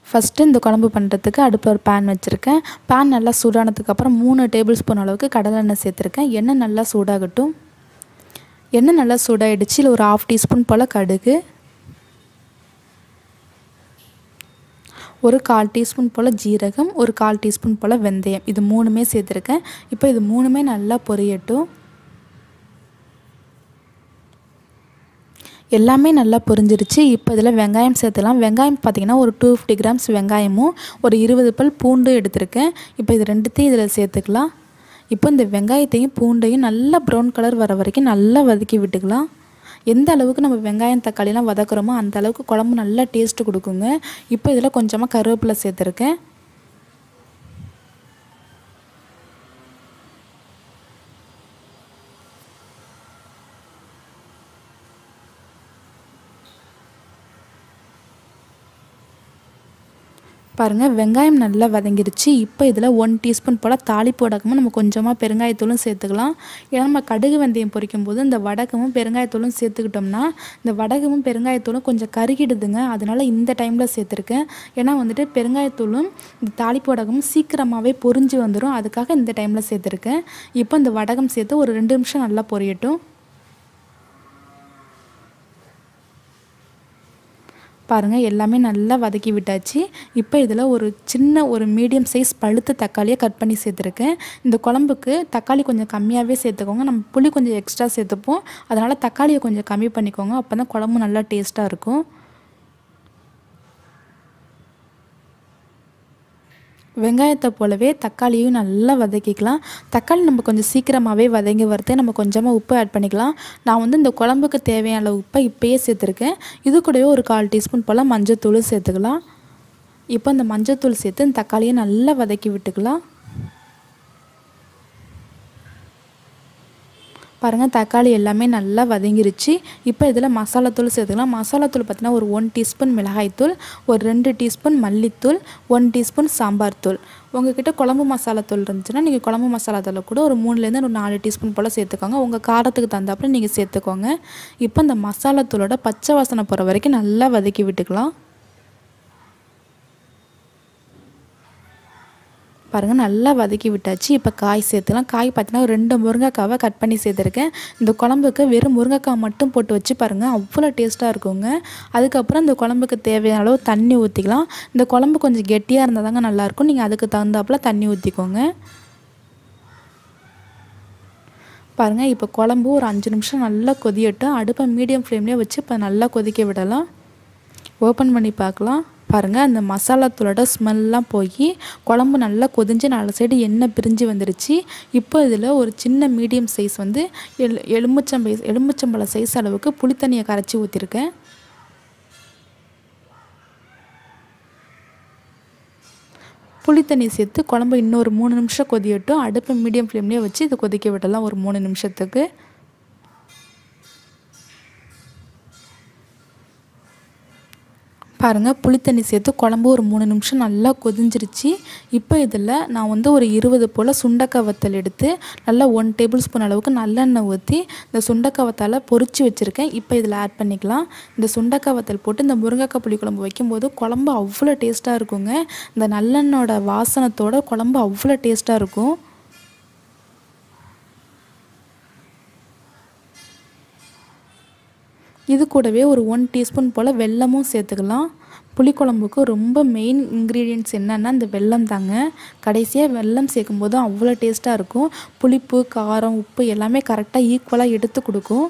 first இந்த குழம்பு பண்ணுறதுக்கு அடுப்பில் ஒரு பேன் வச்சுருக்கேன் பேன் நல்லா சூடானதுக்கப்புறம் மூணு டேபிள் ஸ்பூன் அளவுக்கு கடலெண்ணெய் சேர்த்துருக்கேன் எண்ணெய் நல்லா சூடாகட்டும் எண்ணெய் நல்லா சூடாகிடுச்சு இல்லை ஒரு ஆஃப் டீஸ்பூன் போல் கடுகு ஒரு கால் டீஸ்பூன் போல் ஜீரகம் ஒரு கால் டீஸ்பூன் போல் வெந்தயம் இது மூணுமே சேர்த்துருக்கேன் இப்போ இது மூணுமே நல்லா பொரியட்டும் எல்லாமே நல்லா பொரிஞ்சிருச்சு இப்போ இதில் வெங்காயம் சேர்த்துலாம் வெங்காயம் பார்த்திங்கன்னா ஒரு டூ ஃபிஃப்டி கிராம்ஸ் வெங்காயமும் ஒரு இருபது பல் பூண்டு எடுத்திருக்கேன் இப்போ இது ரெண்டுத்தையும் இதில் சேர்த்துக்கலாம் இப்போ இந்த வெங்காயத்தையும் பூண்டையும் நல்லா ப்ரௌன் கலர் வர வரைக்கும் நல்லா வதக்கி விட்டுக்கலாம் எந்த அளவுக்கு நம்ம வெங்காயம் தக்காளிலாம் வதக்குறோமோ அந்த அளவுக்கு குழம்பு நல்லா டேஸ்ட்டு கொடுக்குங்க இப்போ இதில் கொஞ்சமாக கருவேப்பிலை சேர்த்துருக்கேன் பாருங்கள் வெங்காயம் நல்லா வதங்கிருச்சு இப்போ இதில் ஒன் டீஸ்பூன் போல் தாளிப்பு வடகமும் நம்ம கொஞ்சமாக பெருங்காயத்தூளும் சேர்த்துக்கலாம் ஏன்னா நம்ம கடுகு வெந்தயம் பொரிக்கும் போது இந்த வடகமும் பெருங்காயத்தூளும் சேர்த்துக்கிட்டோம்னா இந்த வடகமும் பெருங்காயத்தூளும் கொஞ்சம் கருகிடுதுங்க அதனால இந்த டைமில் சேர்த்துருக்கேன் ஏன்னா வந்துட்டு பெருங்காயத்தூளும் இந்த தாளிப்பு வடகமும் சீக்கிரமாகவே பொரிஞ்சு வந்துடும் அதுக்காக இந்த டைமில் சேர்த்துருக்கேன் இப்போ இந்த வடகம் சேர்த்து ஒரு ரெண்டு நிமிஷம் நல்லா பொரியட்டும் பாருங்கள் எல்லாமே நல்லா வதக்கி விட்டாச்சு இப்போ இதில் ஒரு சின்ன ஒரு மீடியம் சைஸ் பழுத்த தக்காளியை கட் பண்ணி சேர்த்துருக்கேன் இந்த குழம்புக்கு தக்காளி கொஞ்சம் கம்மியாகவே சேர்த்துக்கோங்க நம்ம புளி கொஞ்சம் எக்ஸ்ட்ரா சேர்த்துப்போம் அதனால் தக்காளியை கொஞ்சம் கம்மி பண்ணிக்கோங்க அப்போ தான் குழம்பு நல்லா டேஸ்ட்டாக இருக்கும் வெங்காயத்தை போலவே தக்காளியும் நல்லா வதக்கிக்கலாம் தக்காளி நம்ம கொஞ்சம் சீக்கிரமாகவே வதங்கி வரது நம்ம கொஞ்சமாக உப்பு ஆட் பண்ணிக்கலாம் நான் வந்து இந்த குழம்புக்கு தேவையான அளவு உப்பை இப்போயே சேர்த்துருக்கேன் இது கூடவே ஒரு கால் டீஸ்பூன் போல் மஞ்சத்தூளும் சேர்த்துக்கலாம் இப்போ இந்த மஞ்சத்தூள் சேர்த்து இந்த தக்காளியை நல்லா வதக்கி விட்டுக்கலாம் பாருங்கள் தக்காளி எல்லாமே நல்லா வதங்கிருச்சு இப்போ இதில் மசாலாத்தூள் சேர்த்துக்கலாம் மசாலாத்தூள் பார்த்தீங்கன்னா ஒரு ஒன் டீஸ்பூன் மிளகாய்த்தூள் ஒரு ரெண்டு டீஸ்பூன் மல்லித்தூள் ஒன் டீஸ்பூன் சாம்பார் தூள் உங்ககிட்ட குழம்பு மசாலாத்தூள் இருந்துச்சுன்னா நீங்கள் குழம்பு மசாலாத்தூள் கூட ஒரு மூணுலேருந்து ஒரு நாலு டீஸ்பூன் போல் சேர்த்துக்கோங்க உங்கள் காரத்துக்கு தகுந்தாப்புல நீங்கள் சேர்த்துக்கோங்க இப்போ இந்த மசாலாத்தூளோட பச்சை வாசனை போகிற வரைக்கும் நல்லா வதக்கி விட்டுக்கலாம் பாருங்கள் நல்லா வதக்கி விட்டாச்சு இப்போ காய் சேர்த்துலாம் காய் பார்த்தீங்கன்னா ரெண்டு முருங்கைக்காவை கட் பண்ணி சேர்த்துருக்கேன் இந்த குழம்புக்கு வெறும் முருங்கைக்காய் மட்டும் போட்டு வச்சு பாருங்கள் அவ்வளோ டேஸ்ட்டாக இருக்குங்க அதுக்கப்புறம் இந்த குழம்புக்கு தேவையான அளவு தண்ணி ஊற்றிக்கலாம் இந்த குழம்பு கொஞ்சம் கெட்டியாக இருந்தால் தாங்க நல்லாயிருக்கும் நீங்கள் அதுக்கு தகுந்தாப்புல தண்ணி ஊற்றிக்கோங்க பாருங்கள் இப்போ குழம்பு ஒரு அஞ்சு நிமிஷம் நல்லா கொதியட்டும் அடுப்பை மீடியம் ஃப்ளேம்லேயே வச்சு இப்போ நல்லா கொதிக்க விடலாம் ஓப்பன் பண்ணி பார்க்கலாம் பாருங்கள் அந்த மசாலாத்தூளோட ஸ்மெல்லாம் போய் குழம்பு நல்லா கொதிஞ்சு நாலு சைடு எண்ணெய் பிரிஞ்சு வந்துருச்சு இப்போ இதில் ஒரு சின்ன மீடியம் சைஸ் வந்து எல் எலுமிச்சம்பை எலுமிச்சம்பழ சைஸ் அளவுக்கு புளித்தண்ணியை கரைச்சி ஊற்றிருக்கேன் புளித்தண்ணி சேர்த்து குழம்பு இன்னொரு மூணு நிமிஷம் கொதியட்டும் அடுப்பு மீடியம் ஃப்ளேம்லேயே வச்சு இது கொதிக்க விடலாம் ஒரு மூணு நிமிஷத்துக்கு பாருங்கள் புளித்தண்ணி சேர்த்து குழம்பு ஒரு மூணு நிமிஷம் நல்லா கொதிஞ்சிருச்சு இப்போ இதில் நான் வந்து ஒரு இருபது போல் சுண்டக்காய் வத்தல் எடுத்து நல்லா ஒன் டேபிள் ஸ்பூன் அளவுக்கு நல்லெண்ணெய் ஊற்றி இந்த சுண்டக்காய் வத்தால் பொரிச்சு வச்சுருக்கேன் இப்போ இதில் ஆட் பண்ணிக்கலாம் இந்த சுண்டக்காய் வத்தல் போட்டு இந்த முருங்கைக்காய் புளி குழம்பு வைக்கும்போது குழம்பு அவ்வளோ டேஸ்ட்டாக இருக்குங்க இந்த நல்லெண்ணோட வாசனத்தோட குழம்பு அவ்வளோ டேஸ்ட்டாக இருக்கும் இது கூடவே ஒரு ஒன் டீஸ்பூன் போல் வெல்லமும் சேர்த்துக்கலாம் புளிக்குழம்புக்கு ரொம்ப மெயின் இன்க்ரீடியன்ட்ஸ் என்னென்னா இந்த வெல்லம் தாங்க கடைசியாக வெல்லம் சேர்க்கும்போது அவ்வளோ டேஸ்ட்டாக இருக்கும் புளிப்பு காரம் உப்பு எல்லாமே கரெக்டாக ஈக்குவலாக எடுத்து கொடுக்கும்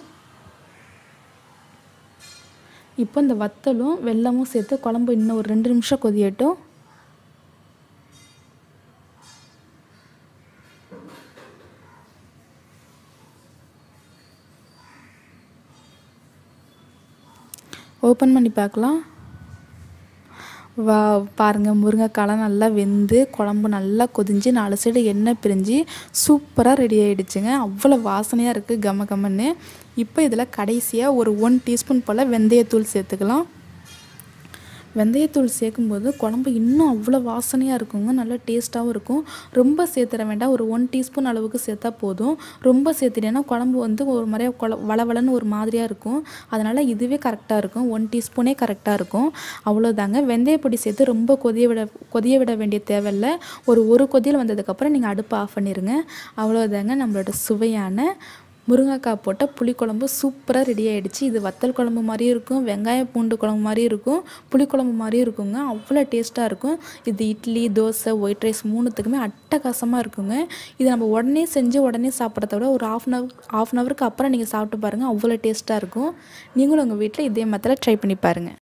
இப்போ இந்த வத்தலும் வெல்லமும் சேர்த்து குழம்பு இன்னும் ஒரு ரெண்டு நிமிஷம் கொதியட்டும் ஓப்பன் பண்ணி பார்க்கலாம் வா பாருங்கள் முருங்கைக்காலாம் நல்லா வெந்து குழம்பு நல்லா கொதிஞ்சு நாலு சைடு எண்ணெய் பிரிஞ்சு சூப்பராக ரெடி ஆகிடுச்சுங்க அவ்வளோ வாசனையாக இருக்குது கம கமன்னு இப்போ இதில் கடைசியாக ஒரு ஒன் டீஸ்பூன் போல் வெந்தயத்தூள் சேர்த்துக்கலாம் வெந்தயத்தூள் சேர்க்கும்போது குழம்பு இன்னும் அவ்வளோ வாசனையாக இருக்குங்க நல்லா டேஸ்ட்டாகவும் இருக்கும் ரொம்ப சேர்த்துட வேண்டாம் ஒரு ஒன் டீஸ்பூன் அளவுக்கு சேர்த்தா போதும் ரொம்ப சேர்த்துட்டேன்னா குழம்பு வந்து ஒரு மாதிரியா கொல வளவளன்னு ஒரு மாதிரியாக இருக்கும் அதனால் இதுவே கரெக்டாக இருக்கும் ஒன் டீஸ்பூனே கரெக்டாக இருக்கும் அவ்வளோதாங்க வெந்தயப்பொடி சேர்த்து ரொம்ப கொதிய விட கொதிய விட வேண்டிய தேவையில்ல ஒரு ஒரு கொதியில் வந்ததுக்கப்புறம் நீங்கள் அடுப்பை ஆஃப் பண்ணிடுங்க அவ்வளோதாங்க நம்மளோட சுவையான முருங்கைக்காய் போட்ட புளிக்குழம்பு சூப்பராக ரெடி ஆகிடுச்சு இது வத்தல் குழம்பு மாதிரியும் இருக்கும் வெங்காய பூண்டு குழம்பு மாதிரியும் இருக்கும் புளிக்குழம்பு மாதிரியும் இருக்குங்க அவ்வளோ டேஸ்ட்டாக இருக்கும் இது இட்லி தோசை ஒயிட் ரைஸ் மூணுத்துக்குமே அட்டகாசமாக இருக்குங்க இது நம்ம உடனே செஞ்சு உடனே சாப்பிட்றத விட ஒரு half an hour half an ஹவருக்கு அப்புறம் நீங்கள் சாப்பிட்டு பாருங்கள் அவ்வளோ டேஸ்ட்டாக இருக்கும் நீங்களும் உங்கள் வீட்டில் இதே மாதிரி ட்ரை பண்ணி பாருங்கள்